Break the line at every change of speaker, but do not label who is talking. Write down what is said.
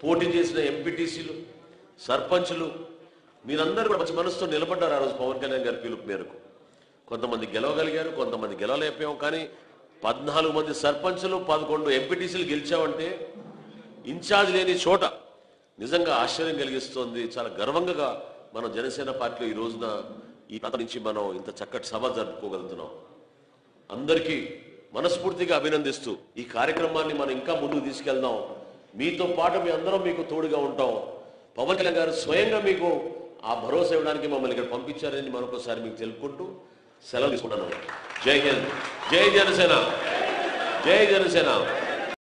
పోటీ చేసిన ఎంపీటీసీలు సర్పంచులు మీరందరూ కూడా మంచి మనసుతో నిలబడ్డారు ఆ రోజు పవన్ కళ్యాణ్ గారి పిలుపు మేరకు కొంతమంది గెలవగలిగారు కొంతమంది గెలవలేకపోయాం కానీ పద్నాలుగు మంది సర్పంచులు పదకొండు ఎంపీటీసీలు గెలిచామంటే ఇన్ఛార్జ్ లేని చోట నిజంగా ఆశ్చర్యం కలిగిస్తోంది చాలా గర్వంగా మనం జనసేన పార్టీలో ఈ రోజున ఈ ప్రాంతం నుంచి మనం ఇంత చక్కటి సభ జరుపుకోగలుగుతున్నాం అందరికీ మనస్ఫూర్తిగా అభినందిస్తూ ఈ కార్యక్రమాన్ని మనం ఇంకా ముందుకు తీసుకెళ్దాం మీతో పాటు మీ అందరం మీకు తోడుగా ఉంటాం పవన్ కళ్యాణ్ గారు స్వయంగా మీకు ఆ భరోసా ఇవ్వడానికి మమ్మల్ని ఇక్కడ పంపించారని మరొకసారి మీకు తెలుపుకుంటూ సెలవు తీసుకుంటున్నాను జై హింద్ జై జనసేన జై జనసేన